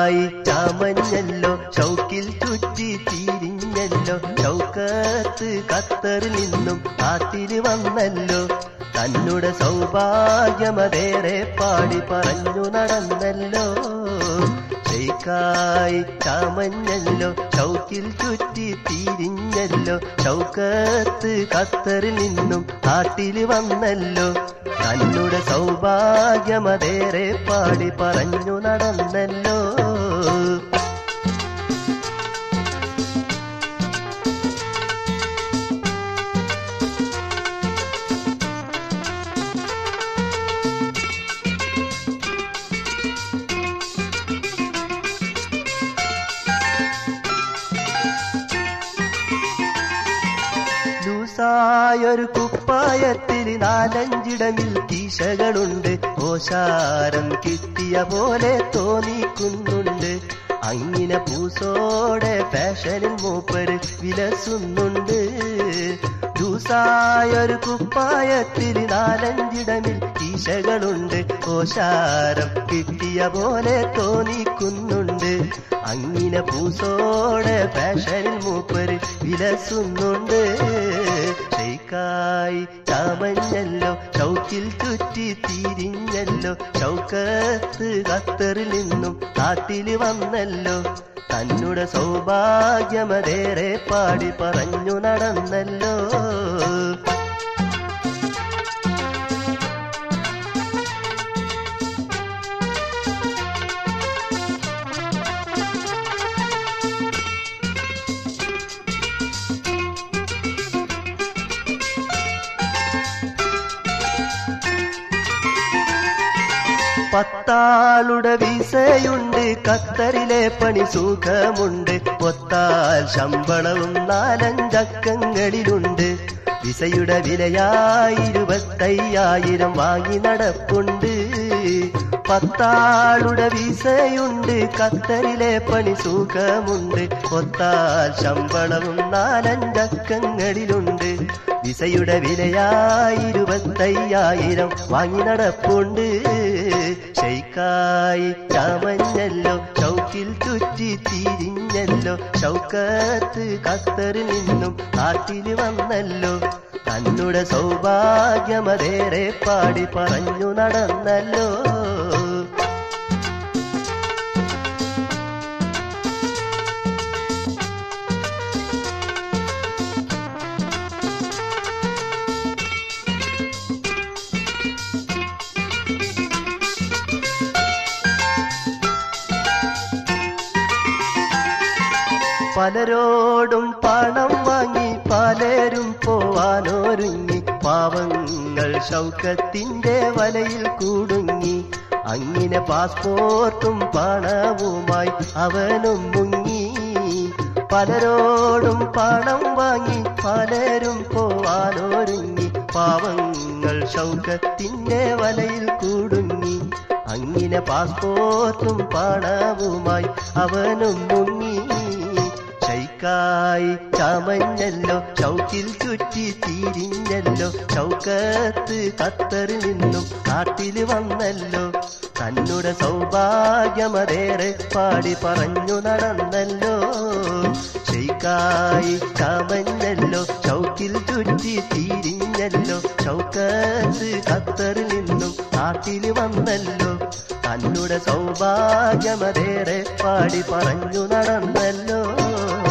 ഷെയ്ക്കായി ചാമഞ്ഞല്ലോ ചൗക്കിൽ ചുറ്റി തിരിഞ്ഞല്ലോ ചൗക്കത്ത് ഖത്തറിൽ നിന്നും നാട്ടില് വന്നല്ലോ തന്നുടെ സൗഭാഗ്യമതേറെ പാടി പറഞ്ഞു നടന്നല്ലോ ഷെയ്ക്കായി ചാമഞ്ഞല്ലോ ചൗക്കിൽ ചുറ്റി തിരിഞ്ഞല്ലോ ചൗക്കത്ത് ഖത്തറിൽ നിന്നും നാട്ടില് വന്നല്ലോ തന്നുടെ സൗഭാഗ്യമതേറെ പാടി പറഞ്ഞു നടന്നല്ലോ ലൂസായൊരു കുപ്പായത്തിൽ നാലഞ്ചിടമിൽ കീശകളുണ്ട് ഓശാരം കിട്ടിയ പോലെ തോന്നിക്കുന്നുണ്ട് അങ്ങനെ പൂസോടെ ഫാഷനിൽ മൂപ്പര് വിലസുന്നുണ്ട് ലൂസായൊരു കുപ്പായത്തിൽ നാലഞ്ചിടമിൽ കീശകളുണ്ട് ഓശാരം കിട്ടിയ പോലെ തോന്നിക്കുന്നുണ്ട് അങ്ങനെ പൂസോടെ ഫാഷനിൽ മൂപ്പര് വിലസുന്നുണ്ട് ഷെയ്ക്കായി ചാമഞ്ഞല്ലോ ചൗക്കിൽ ചുറ്റി തിരിഞ്ഞല്ലോ ചൗക്കത്ത് ഖത്തറിൽ നിന്നും നാട്ടില് വന്നല്ലോ തന്നുടെ സൗഭാഗ്യമതേറെ പാടി പറഞ്ഞു നടന്നല്ലോ പത്താളുടെ വിസയുണ്ട് ഖത്തറിലെ പണി സുഖമുണ്ട് ഒത്താൽ ശമ്പളവും നാലഞ്ചക്കങ്ങളിലുണ്ട് വിസയുടെ വിലയായിരുപത്തയ്യായിരം വാങ്ങി നടപ്പുണ്ട് പത്താളുടെ വിസയുണ്ട് ഖത്തറിലെ പണി സുഖമുണ്ട് ഒത്താൽ ശമ്പളവും നാലഞ്ചക്കങ്ങളിലുണ്ട് വിസയുടെ വിലയായിരുപത്തയ്യായിരം വാങ്ങി നടപ്പുണ്ട് ഷെയ്ക്കായി ചാമഞ്ഞല്ലോ ചൗക്കിൽ ചുറ്റി തിരിഞ്ഞല്ലോ ചൗക്കത്ത് ഖത്തറിൽ നിന്നും നാട്ടില് വന്നല്ലോ തന്നുടെ സൗഭാഗ്യമതേറെ പാടി പറഞ്ഞു നടന്നല്ലോ പലരോടും പണം വാങ്ങി പലരും പോവാനൊരുങ്ങി പാവങ്ങൾ ശൗക്കത്തിന്റെ വലയിൽ കൂടുങ്ങി അങ്ങനെ പാസ്പോർട്ടും പണവുമായി അവനും മുങ്ങി പലരോടും പണം വാങ്ങി പലരും പോവാനൊരുങ്ങി പാവങ്ങൾ ശൗക്കത്തിന്റെ വലയിൽ കൂടുങ്ങി അങ്ങനെ പാസ്പോർട്ടും പണവുമായി അവനും മുങ്ങി ഷൈക്കായി ചമഞ്ഞല്ലോ ചൗക്കിൽ ചുറ്റി തിരിഞ്ഞല്ലോ ചൗക്കത്ത് ഖത്തറിൽ നിന്നും നാട്ടില് വന്നല്ലോ തന്നുടെ സൗഭാഗ്യമതേറെ പാടി പറഞ്ഞു നടന്നല്ലോ ഷെയ്ക്കായി ചമഞ്ഞല്ലോ ചൗക്കിൽ ചുറ്റി തിരിഞ്ഞല്ലോ ചൗക്കത്ത് ഖത്തറിൽ നിന്നും നാട്ടില് വന്നല്ലോ തന്നുടെ സൗഭാഗ്യമതേറെ പാടി പറഞ്ഞു നടന്നല്ലോ